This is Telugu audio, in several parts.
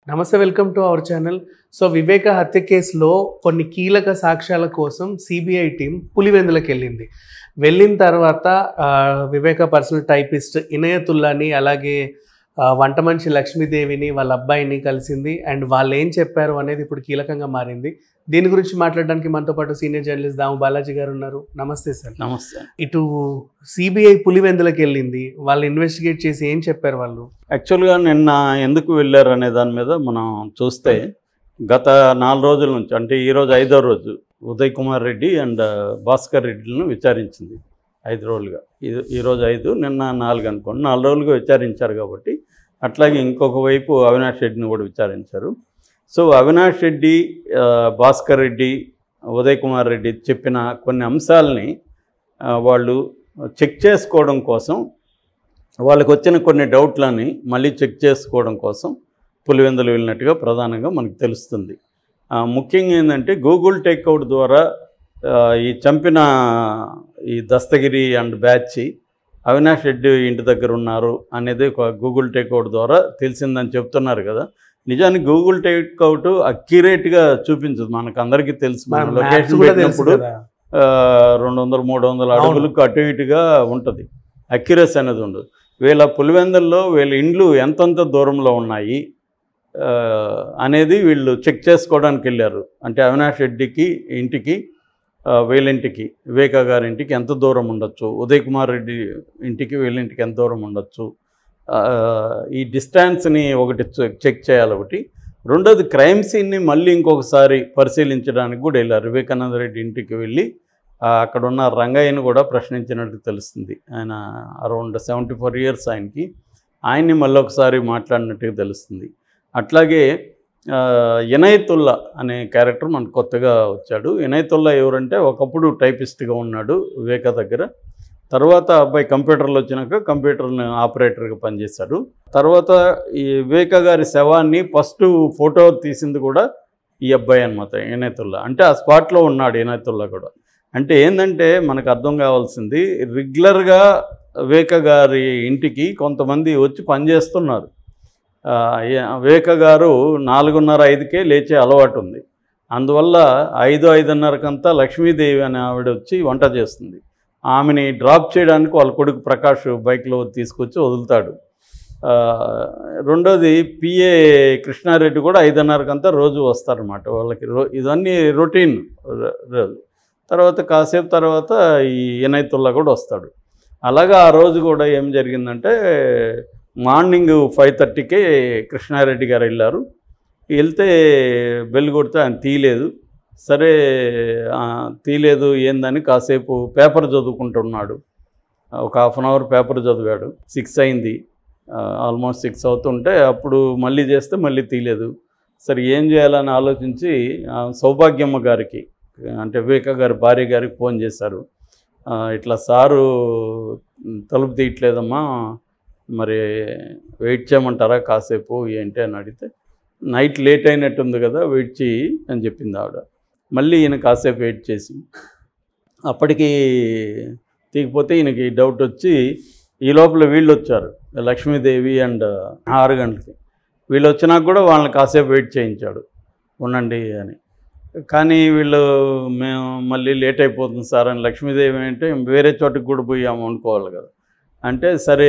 నమస్తే welcome to our channel so Viveka హత్య కేసులో కొన్ని కీలక సాక్ష్యాల కోసం సిబిఐ టీం పులివెందులకు వెళ్ళింది వెళ్ళిన తర్వాత ఆ, వివేక పర్సనల్ టైపిస్ట్ ఇనయతుల్లాని అలాగే ఆ, వంట మనిషి లక్ష్మీదేవిని వాళ్ళ అబ్బాయిని కలిసింది అండ్ వాళ్ళు ఏం చెప్పారు అనేది ఇప్పుడు కీలకంగా మారింది దీని గురించి మాట్లాడడానికి మనతో పాటు సీనియర్ జర్నలిస్ట్ దాము బాలాజీ గారు ఉన్నారు నమస్తే సార్ నమస్తే ఇటు సిబిఐ పులివెందులకు వెళ్ళింది వాళ్ళు ఇన్వెస్టిగేట్ చేసి ఏం చెప్పారు వాళ్ళు యాక్చువల్గా నిన్న ఎందుకు వెళ్ళారు అనే దాని మీద మనం చూస్తే గత నాలుగు రోజుల నుంచి అంటే ఈరోజు ఐదో రోజు ఉదయ్ కుమార్ రెడ్డి అండ్ భాస్కర్ రెడ్డిలను విచారించింది ఐదు రోజులుగా ఇది ఈరోజు ఐదు నిన్న నాలుగు అనుకోండి నాలుగు రోజులుగా విచారించారు కాబట్టి అట్లాగే ఇంకొక వైపు అవినాష్ రెడ్డిని కూడా విచారించారు సో అవినాష్ రెడ్డి ఆ, భాస్కర్ రెడ్డి ఉదయ్ కుమార్ రెడ్డి చెప్పిన కొన్ని అంశాలని ఆ, వాళ్ళు చెక్ చేసుకోవడం కోసం వాళ్ళకి వచ్చిన కొన్ని డౌట్లని మళ్ళీ చెక్ చేసుకోవడం కోసం పులివెందులు వెళ్ళినట్టుగా ప్రధానంగా మనకు తెలుస్తుంది ఆ, ముఖ్యంగా ఏంటంటే గూగుల్ టేక్అవుట్ ద్వారా ఆ, ఈ చంపిన ఈ దస్తగిరి అండ్ బ్యాచ్ అవినాష్ రెడ్డి ఇంటి దగ్గర ఉన్నారు అనేది ఒక గూగుల్ టేక్అవుట్ ద్వారా తెలిసిందని చెప్తున్నారు కదా నిజానికి గూగుల్ టేక్అవుట్ అక్యురేట్గా చూపించదు మనకు అందరికీ తెలుసు మన మన maps లొకేషన్ కూడా తెలుసు పెట్టినప్పుడు కదా. ఆ, రెండు వందలు మూడు వందల అవును. అడుగులకు అటు ఇటుగా ఉంటుంది అక్యురసీ అనేది ఉండదు వీళ్ళ పులివెందుల్లో వీళ్ళ ఇండ్లు ఎంతంత దూరంలో ఉన్నాయి ఆ, అనేది వీళ్ళు చెక్ చేసుకోవడానికి వెళ్ళారు అంటే అవినాష్ రెడ్డికి ఇంటికి ఆ, వీళ్ళింటికి వివేకా గారి ఇంటికి ఎంత దూరం ఉండొచ్చు ఉదయ్ కుమార్ రెడ్డి ఇంటికి వీళ్ళింటికి ఎంత దూరం ఉండొచ్చు ఆ, ఈ డిస్టాన్స్ని ఒకటి చెక్- చెక్ చేయాలి ఒకటి రెండోది క్రైమ్ సీన్ని మళ్ళీ ఇంకొకసారి పరిశీలించడానికి కూడా వెళ్ళారు వివేకానంద రెడ్డి ఇంటికి వెళ్ళి ఆ, అక్కడ ఉన్న రంగయ్యను కూడా ప్రశ్నించినట్టు తెలుస్తుంది ఆయన అరౌండ్ సెవెంటీ ఫోర్ ఇయర్స్ ఆయనకి ఆయన్ని మళ్ళీ ఒకసారి మాట్లాడినట్టుగా తెలుస్తుంది అట్లాగే ఆ, ఇనయతుల్లా అనే క్యారెక్టర్ మనకు కొత్తగా వచ్చాడు ఇనయతుల్లా ఎవరంటే ఒకప్పుడు టైపిస్ట్గా ఉన్నాడు వివేక దగ్గర తర్వాత అబ్బాయి కంప్యూటర్లో వచ్చినాక కంప్యూటర్ ఆపరేటర్గా పనిచేశాడు తర్వాత ఈ వివేక గారి శవాన్ని ఫస్ట్ ఫోటో తీసింది కూడా ఈ అబ్బాయి అనమాట ఇనయతుల్లా అంటే ఆ స్పాట్లో ఉన్నాడు ఇనయతుల్లా కూడా అంటే ఏంటంటే మనకు అర్థం కావాల్సింది రెగ్యులర్గా వివేక గారి ఇంటికి కొంతమంది వచ్చి పనిచేస్తున్నారు ఆ, ఏ- వివేక గారు నాలుగున్నర ఐదుకే లేచే అలవాటు ఉంది అందువల్ల ఐదు ఐదున్నరకంతా లక్ష్మీదేవి అనే ఆవిడ వచ్చి వంట చేస్తుంది ఆమెని డ్రాప్ చేయడానికి వాళ్ళ కొడుకు ప్రకాష్ బైక్లో తీసుకొచ్చి వదులుతాడు ఆ, రెండోది పిఏ కృష్ణారెడ్డి కూడా ఐదున్నరకంతా రోజు వస్తారన్నమాట వాళ్ళకి రో ఇదన్నీ రొటీన్ ర- రోజు తర్వాత కాసేపు తర్వాత ఈ ఇనైతుల్లా కూడా వస్తాడు అలాగా ఆ రోజు కూడా ఏం జరిగిందంటే మార్నింగ్ ఫైవ్ థర్టీకే కృష్ణారెడ్డి గారు వెళ్ళారు వెళ్తే బెల్ కొడితే ఆయన తీయలేదు సరే ఆ, తీయలేదు ఏందని కాసేపు పేపర్ చదువుకుంటున్నాడు ఒక హాఫ్ అన్ అవర్ పేపర్ చదివాడు సిక్స్ అయింది ఆల్మోస్ట్ సిక్స్ అవుతుంటే అప్పుడు మళ్ళీ చేస్తే మళ్ళీ తీయలేదు సరే ఏం చేయాలని ఆలోచించి ఆ, సౌభాగ్యమ్మ గారికి అంటే వివేక గారి భార్య గారికి ఫోన్ చేశారు ఆ, ఇట్లా సారు ఉమ్, తలుపు తీయట్లేదమ్మా మరి వెయిట్ చేయమంటారా కాసేపు ఏంటి అని అడిగితే నైట్ లేట్ అయినట్టుంది కదా వెయిట్ చేయి అని చెప్పింది ఆవిడ మళ్ళీ ఈయన కాసేపు వెయిట్ చేసి అప్పటికి తీయకపోతే ఈయనకి డౌట్ వచ్చి ఈ లోపల వీళ్ళు వచ్చారు లక్ష్మీదేవి అండ్ ఆరు గంటలకి వీళ్ళు వచ్చినాక కూడా వాళ్ళని కాసేపు వెయిట్ చేయించాడు ఉండండి అని కానీ వీళ్ళు మేము మళ్ళీ లేట్ అయిపోతుంది సార్ అని లక్ష్మీదేవి అంటే వేరే చోటుకి కూడా పోయాము అనుకోవాలి కదా అంటే సరే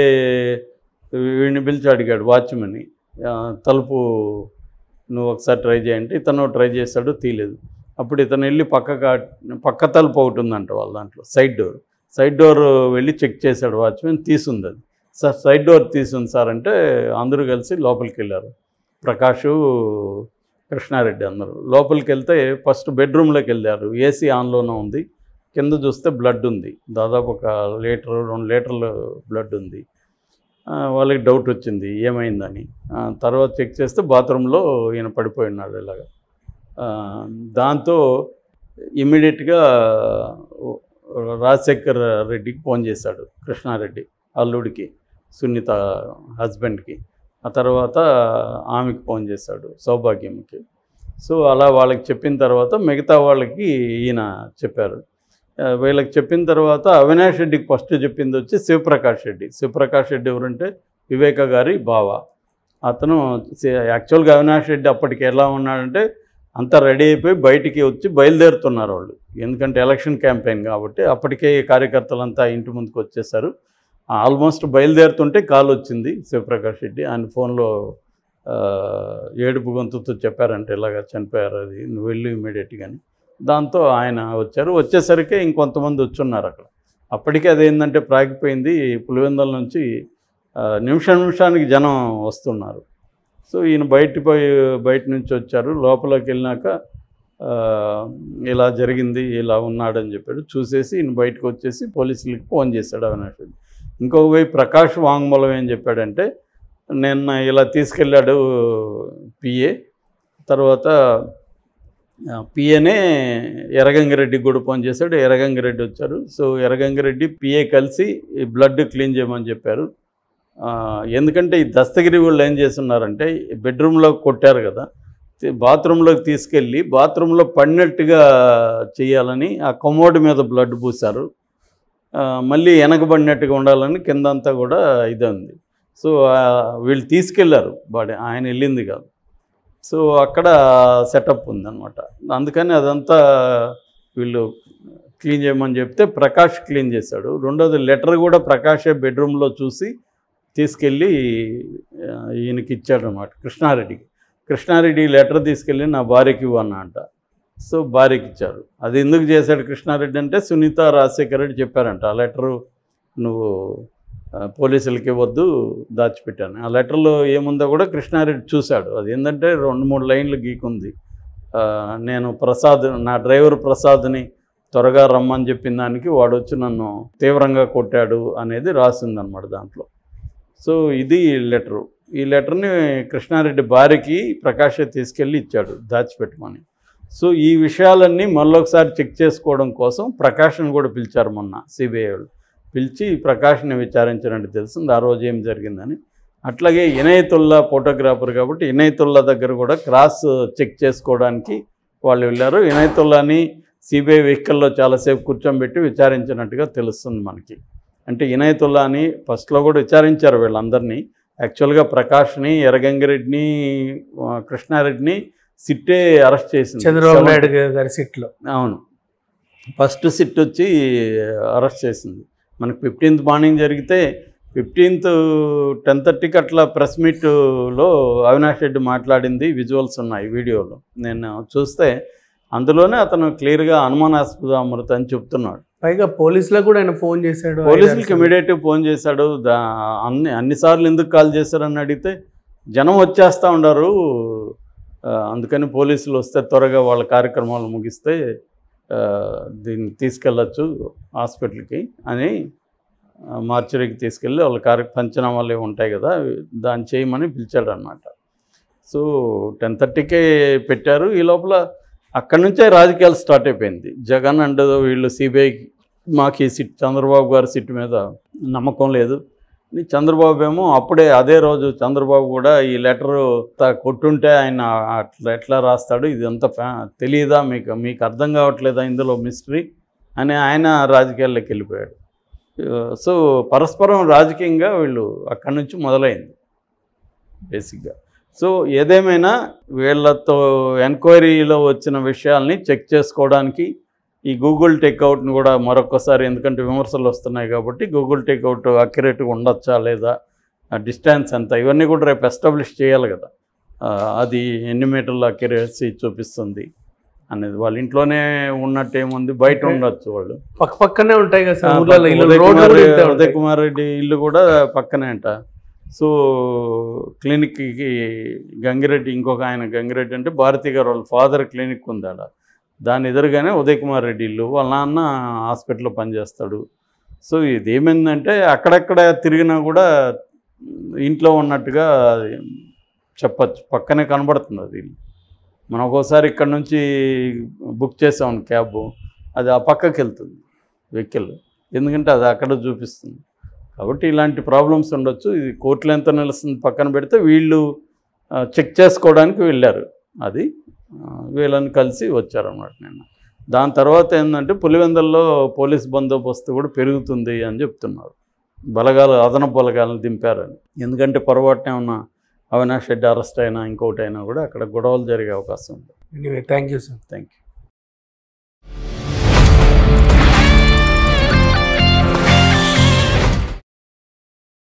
వీడిని పిలిచి అడిగాడు వాచ్మెన్ని ఆ, తలుపు నువ్వు ఒకసారి ట్రై చేయంటే ఇతను ట్రై చేశాడు తీయలేదు అప్పుడు ఇతను వెళ్ళి పక్క కా- పక్క తలుపు ఒకటి ఉందంట వాళ్ళ దాంట్లో సైడ్ డోర్ సైడ్ డోర్ వెళ్ళి చెక్ చేశాడు వాచ్మెన్ తీసుంది అది సార్ సైడ్ డోర్ తీసుంది సార్ అంటే అందరూ కలిసి లోపలికి వెళ్ళారు ప్రకాష్ కృష్ణారెడ్డి అందరూ లోపలికి వెళ్తే ఫస్ట్ బెడ్రూమ్లోకి వెళ్ళారు ఏసీ ఆన్లోనే ఉంది కింద చూస్తే బ్లడ్ ఉంది దాదాపు ఒక లీటర్ రెండు లీటర్లు బ్లడ్ ఉంది ఆ, వాళ్ళకి డౌట్ వచ్చింది ఏమైందని ఆ, తర్వాత చెక్ చేస్తే బాత్రూంలో ఈయన పడిపోయి ఉన్నాడు ఇలాగా ఆ, దాంతో ఇమ్మీడియట్గా రాజశేఖర్ రెడ్డికి ఫోన్ చేశాడు కృష్ణారెడ్డి అల్లుడికి సునీత హస్బెండ్కి ఆ తర్వాత ఆమెకి ఫోన్ చేశాడు సౌభాగ్యంకి సో అలా వాళ్ళకి చెప్పిన తర్వాత మిగతా వాళ్ళకి ఈయన చెప్పారు ఆ, వీళ్ళకి చెప్పిన తర్వాత అవినాష్ రెడ్డికి ఫస్ట్ చెప్పింది వచ్చి శివప్రకాష్ రెడ్డి శివప్రకాష్ రెడ్డి ఎవరంటే వివేక గారి బావ అతను యాక్చువల్గా అవినాష్ రెడ్డి అప్పటికి ఎలా ఉన్నాడంటే అంతా రెడీ అయిపోయి బయటికి వచ్చి బయలుదేరుతున్నారు వాళ్ళు ఎందుకంటే ఎలక్షన్ క్యాంపెయిన్ కాబట్టి అప్పటికే కార్యకర్తలంతా ఇంటి ముందుకు వచ్చేసారు ఆల్మోస్ట్ బయలుదేరుతుంటే కాల్ వచ్చింది శివప్రకాష్ రెడ్డి ఆయన ఫోన్లో ఆ, ఏడుపు గొంతుతో చెప్పారంటే ఇలాగ చనిపోయారు అది నువ్వు వెళ్ళు ఇమీడియట్గాని దాంతో ఆయన వచ్చారు వచ్చేసరికి ఇంకొంతమంది వచ్చున్నారు అక్కడ అప్పటికే అదేంటంటే ప్రాగిపోయింది పులివెందల నుంచి ఆ, నిమిష నిమిషానికి జనం వస్తున్నారు సో ఈయన బయట పోయి బయట నుంచి వచ్చారు లోపలికి వెళ్ళినాక ఆ, ఇలా జరిగింది ఇలా ఉన్నాడని చెప్పాడు చూసేసి ఈయన బయటకు వచ్చేసి పోలీసులకి ఫోన్ చేశాడు అవినాష్ రెడ్డి ఇంకొక వైపు ప్రకాష్ వాంగ్మూలం ఏం చెప్పాడంటే నిన్న ఇలా తీసుకెళ్ళాడు పిఏ తర్వాత పిఏనే ఎర్రగంగిరెడ్డికి కూడా ఫోన్ చేశాడు ఎర్రగంగిరెడ్డి వచ్చారు సో ఎర్రగంగిరెడ్డి పిఏ కలిసి ఈ బ్లడ్ క్లీన్ చేయమని చెప్పారు ఆ, ఎందుకంటే ఈ దస్తగిరి వాళ్ళు ఏం చేస్తున్నారంటే బెడ్రూమ్లో కొట్టారు కదా తి- బాత్రూంలోకి తీసుకెళ్ళి బాత్రూంలో పడినట్టుగా చేయాలని ఆ కమోడ్ మీద బ్లడ్ పూశారు ఆ, మళ్ళీ వెనకబడినట్టుగా ఉండాలని కిందంతా కూడా ఇది ఉంది సో ఆ, వీళ్ళు తీసుకెళ్లారు బాడీ ఆయన వెళ్ళింది కాదు సో అక్కడ సెటప్ ఉందన్నమాట అందుకని అదంతా వీళ్ళు క్లీన్ చేయమని చెప్తే ప్రకాష్ క్లీన్ చేశాడు రెండోది లెటర్ కూడా ప్రకాషే బెడ్రూమ్లో చూసి తీసుకెళ్ళి ఆ, ఈయనకి ఇచ్చాడు అనమాట కృష్ణారెడ్డికి కృష్ణారెడ్డి లెటర్ తీసుకెళ్ళి నా భార్యకి ఇవ్వు అన్న అంట సో భార్యకి ఇచ్చారు అది ఎందుకు చేశాడు కృష్ణారెడ్డి అంటే సునీత రాజశేఖర రెడ్డి చెప్పారంట ఆ లెటరు నువ్వు ఆ, పోలీసులకి ఇవ్వద్దు దాచిపెట్టాను ఆ లెటర్లో ఏముందో కూడా కృష్ణారెడ్డి చూశాడు అది ఏంటంటే రెండు మూడు లైన్లు గీకుంది ఆ, నేను ప్రసాద్ నా డ్రైవర్ ప్రసాద్ని త్వరగా రమ్మని చెప్పిన దానికి వాడు వచ్చి నన్ను తీవ్రంగా కొట్టాడు అనేది రాసిందనమాట దాంట్లో సో ఇది లెటరు ఈ లెటర్ని కృష్ణారెడ్డి భార్యకి ప్రకాష్ తీసుకెళ్ళి ఇచ్చాడు దాచిపెట్టమని సో ఈ విషయాలన్నీ మళ్ళొకసారి చెక్ చేసుకోవడం కోసం ప్రకాష్ని కూడా పిలిచారు మొన్న సిబిఐ వాళ్ళు పిలిచి ప్రకాష్ని విచారించినట్టు తెలిసింది ఆ రోజు ఏం జరిగిందని అట్లాగే ఇనయతుల్లా ఫోటోగ్రాఫర్ కాబట్టి ఇనయతుల్లా దగ్గర కూడా క్రాస్ చెక్ చేసుకోవడానికి వాళ్ళు వెళ్ళారు ఇనయతుల్లాని సిబిఐ వెహికల్లో చాలాసేపు కూర్చోబెట్టి విచారించినట్టుగా తెలుస్తుంది మనకి అంటే ఇనయతుల్లాని ఫస్ట్లో కూడా విచారించారు వీళ్ళందరినీ యాక్చువల్గా ప్రకాష్ని ఎర్రగంగిరెడ్డిని ఆ, కృష్ణారెడ్డిని సిట్టే అరెస్ట్ చేసింది చంద్రబాబు Seven- నాయుడు గారి సీట్లో అవును ఫస్ట్ సిట్ వచ్చి అరెస్ట్ చేసింది మనకి ఫిఫ్టీన్త్ మార్నింగ్ జరిగితే ఫిఫ్టీన్త్ టెన్ థర్టీకి అట్లా ప్రెస్ మీట్లో అవినాష్ రెడ్డి మాట్లాడింది విజువల్స్ ఉన్నాయి వీడియోలో నేను చూస్తే అందులోనే అతను క్లియర్గా అనుమానాస్పద అమృత అని చెప్తున్నాడు పైగా పోలీసులకు కూడా ఆయన ఫోన్ చేశాడు పోలీసులకి ఐదారు ఇమీడియట్గా ఫోన్ చేశాడు దా అన్ని అన్నిసార్లు ఎందుకు కాల్ చేశారని అడిగితే జనం వచ్చేస్తూ ఉన్నారు ఆ, అందుకని పోలీసులు వస్తే త్వరగా వాళ్ళ కార్యక్రమాలు ముగిస్తే ఆ, దీన్ని తీసుకెళ్ళచ్చు హాస్పిటల్కి అని ఆ, మార్చరీకి తీసుకెళ్ళి వాళ్ళ కార్య పంచనామాలు ఏవి ఉంటాయి కదా అవి దాన్ని చేయమని పిలిచాడు అనమాట సో టెన్ థర్టీకే పెట్టారు ఈ లోపల అక్కడి నుంచే రాజకీయాలు స్టార్ట్ అయిపోయింది జగన్ అండ్ వీళ్ళు సిబిఐ మాకు ఈ సిట్ చంద్రబాబు గారి సిట్ మీద నమ్మకం లేదు ఈ చంద్రబాబు ఏమో అప్పుడే అదే రోజు చంద్రబాబు కూడా ఈ లెటరు కొట్టుంటే ఆయన అట్లా ఎట్లా రాస్తాడు ఇదంతా ఫ్యా తెలియదా మీకు మీకు అర్థం కావట్లేదా ఇందులో మిస్టరీ అని ఆయన రాజకీయాల్లోకి వెళ్ళిపోయాడు సో పరస్పరం రాజకీయంగా వీళ్ళు అక్కడి నుంచి మొదలైంది బేసిక్గా సో ఏదేమైనా వీళ్ళతో ఎంక్వైరీలో వచ్చిన విషయాల్ని చెక్ చేసుకోవడానికి ఈ గూగుల్ టేక్అవుట్ని కూడా మరొకసారి ఎందుకంటే విమర్శలు వస్తున్నాయి కాబట్టి గూగుల్ టేక్అవుట్ అక్యురేట్గా ఉండొచ్చా లేదా డిస్టెన్స్ ఎంత ఇవన్నీ కూడా రేపు ఎస్టాబ్లిష్ చేయాలి కదా ఆ, అది ఎన్ని మీటర్ల అక్యురసీ చూపిస్తుంది అనేది వాళ్ళ ఇంట్లోనే ఉన్నట్టు ఏముంది బయట ఉండొచ్చు వాళ్ళు పక్క పక్కనే ఉంటాయి కదా ఆ, సార్ ఊర్లలో ఇల్లు ఉదయ్ రోడ్లు కుమార్ కూడా ఇంతే ఉదయ్ ఉంటాయి. కుమార్ రెడ్డి ఇల్లు కూడా పక్కనే అంట సో క్లినిక్కి గంగిరెడ్డి ఇంకొక ఆయన గంగిరెడ్డి అంటే భారతి గారు వాళ్ళ ఫాదర్ క్లినిక్ ఉంది ఆడ దాని ఎదురుగానే ఉదయ్ కుమార్ రెడ్డి ఇల్లు వాళ్ళ నాన్న హాస్పిటల్లో పనిచేస్తాడు సో ఇది ఏమైందంటే అక్కడక్కడ తిరిగినా కూడా ఇంట్లో ఉన్నట్టుగా చెప్పచ్చు పక్కనే కనబడుతుంది అది మనం ఒక్కోసారి ఇక్కడ నుంచి బుక్ చేసాం క్యాబ్ అది ఆ పక్కకి వెళ్తుంది వెహికల్ ఎందుకంటే అది అక్కడ చూపిస్తుంది కాబట్టి ఇలాంటి ప్రాబ్లమ్స్ ఉండొచ్చు ఇది కోర్టులో ఎంత నిలుస్తుంది పక్కన పెడితే వీళ్ళు ఆ, చెక్ చేసుకోవడానికి వెళ్ళారు అది ఆ, వీళ్ళని కలిసి వచ్చారన్నమాట నిన్న దాని తర్వాత ఏంటంటే పులివెందల్లో పోలీస్ బందోబస్తు కూడా పెరుగుతుంది అని చెప్తున్నారు బలగాలు అదనపు బలగాలను దింపారని ఎందుకంటే పొరపాటున ఏమన్నా అవినాష్ రెడ్డి అరెస్ట్ అయినా ఇంకోటి అయినా కూడా అక్కడ గొడవలు జరిగే అవకాశం ఉంది anyway thank you sir thank you